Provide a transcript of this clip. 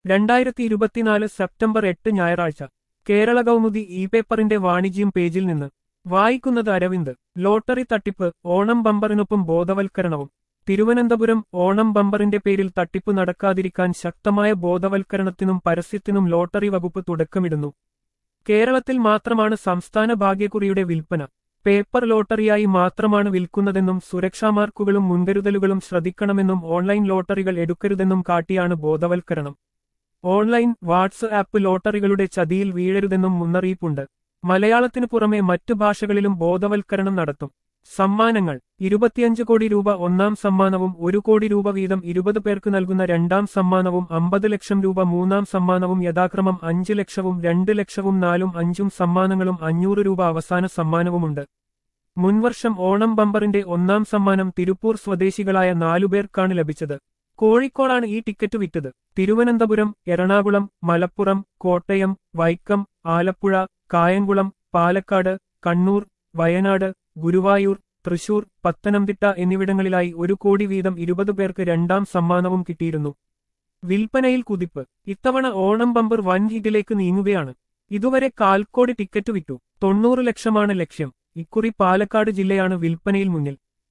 രണ്ടായിരത്തി ഇരുപത്തിനാല് സെപ്റ്റംബർ എട്ട് ഞായറാഴ്ച കേരള കൗമുദി ഇ പേപ്പറിന്റെ വാണിജ്യം പേജിൽ നിന്ന് വായിക്കുന്നത് അരവിന്ദ് ലോട്ടറി തട്ടിപ്പ് ഓണം ബമ്പറിനൊപ്പം ബോധവൽക്കരണവും തിരുവനന്തപുരം ഓണം ബമ്പറിന്റെ പേരിൽ തട്ടിപ്പ് നടക്കാതിരിക്കാൻ ശക്തമായ ബോധവൽക്കരണത്തിനും പരസ്യത്തിനും ലോട്ടറി വകുപ്പ് തുടക്കമിടുന്നു കേരളത്തിൽ മാത്രമാണ് സംസ്ഥാന ഭാഗ്യക്കുറിയുടെ വിൽപ്പന പേപ്പർ ലോട്ടറിയായി മാത്രമാണ് വിൽക്കുന്നതെന്നും സുരക്ഷാ മാർക്കുകളും മുൻകരുതലുകളും ശ്രദ്ധിക്കണമെന്നും ഓൺലൈൻ ലോട്ടറികൾ എടുക്കരുതെന്നും കാട്ടിയാണ് ബോധവൽക്കരണം ഓൺലൈൻ വാട്സ് ആപ്പ് ലോട്ടറികളുടെ ചതിയിൽ വീഴരുതെന്നും മുന്നറിയിപ്പുണ്ട് മലയാളത്തിനു പുറമെ മറ്റു ഭാഷകളിലും ബോധവൽക്കരണം നടത്തും സമ്മാനങ്ങൾ ഇരുപത്തിയഞ്ച് കോടി രൂപ ഒന്നാം സമ്മാനവും ഒരു കോടി രൂപ വീതം ഇരുപത് പേർക്ക് നൽകുന്ന രണ്ടാം സമ്മാനവും അമ്പത് ലക്ഷം രൂപ മൂന്നാം സമ്മാനവും യഥാക്രമം അഞ്ച് ലക്ഷവും രണ്ട് ലക്ഷവും നാലും അഞ്ചും സമ്മാനങ്ങളും അഞ്ഞൂറ് രൂപ അവസാന സമ്മാനവുമുണ്ട് മുൻവർഷം ഓണം ബമ്പറിന്റെ ഒന്നാം സമ്മാനം തിരുപ്പൂർ സ്വദേശികളായ നാലുപേർക്കാണ് ലഭിച്ചത് കോഴിക്കോടാണ് ഈ ടിക്കറ്റ് വിറ്റത് തിരുവനന്തപുരം എറണാകുളം മലപ്പുറം കോട്ടയം വൈക്കം ആലപ്പുഴ കായംകുളം പാലക്കാട് കണ്ണൂർ വയനാട് ഗുരുവായൂർ തൃശൂർ പത്തനംതിട്ട എന്നിവിടങ്ങളിലായി ഒരു കോടി വീതം ഇരുപത് പേർക്ക് രണ്ടാം സമ്മാനവും കിട്ടിയിരുന്നു വിൽപ്പനയിൽ കുതിപ്പ് ഇത്തവണ ഓണം ബമ്പർ വൻ ഹിറ്റിലേക്ക് നീങ്ങുകയാണ് ഇതുവരെ കാൽക്കോടി ടിക്കറ്റ് വിറ്റു തൊണ്ണൂറ് ലക്ഷമാണ് ലക്ഷ്യം ഇക്കുറി പാലക്കാട് ജില്ലയാണ് വിൽപ്പനയിൽ മുന്നിൽ